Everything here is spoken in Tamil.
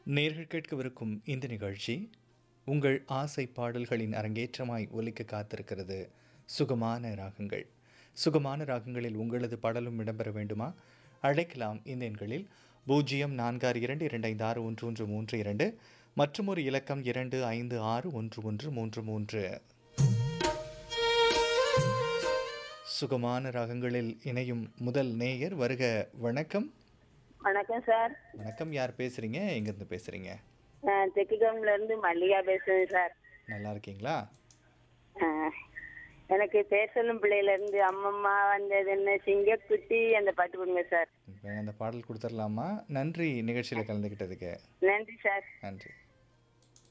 நேர்கள் கேட்கவிருக்கும் இந்த நிகழ்ச்சி உங்கள் ஆசை பாடல்களின் அரங்கேற்றமாய் ஒலிக்க காத்திருக்கிறது சுகமான ராகங்கள் சுகமான ராகங்களில் உங்களது பாடலும் இடம்பெற வேண்டுமா அழைக்கலாம் இந்த எண்களில் பூஜ்ஜியம் நான்காறு இரண்டு இரண்டு ஐந்து ஆறு ஒன்று ஒன்று மூன்று இரண்டு மற்றும் ஒரு இலக்கம் இரண்டு ஐந்து ஆறு ஒன்று ஒன்று மூன்று மூன்று சுகமான ராகங்களில் இணையும் முதல் நேயர் வருக வணக்கம் வணக்கம் சார் வணக்கம் யார் பேசுறீங்க எங்கேருந்து பேசுறீங்க நான் தெக்குகம்ல இருந்து மல்லிகா பேசுறேன் சார் நல்லா இருக்கீங்களா அஹ், எனக்கு பேர் சொல்லும் பிள்ளையில இருந்து அம்மம்மா வந்தது என்ன சிங்கக்குட்டி அந்த பாட்டு கொடுங்க சார் இப்போ அந்த பாடல் கொடுத்துடலாமா நன்றி நிகழ்ச்சியில் கலந்துக்கிட்டதுக்கு நன்றி சார் நன்றி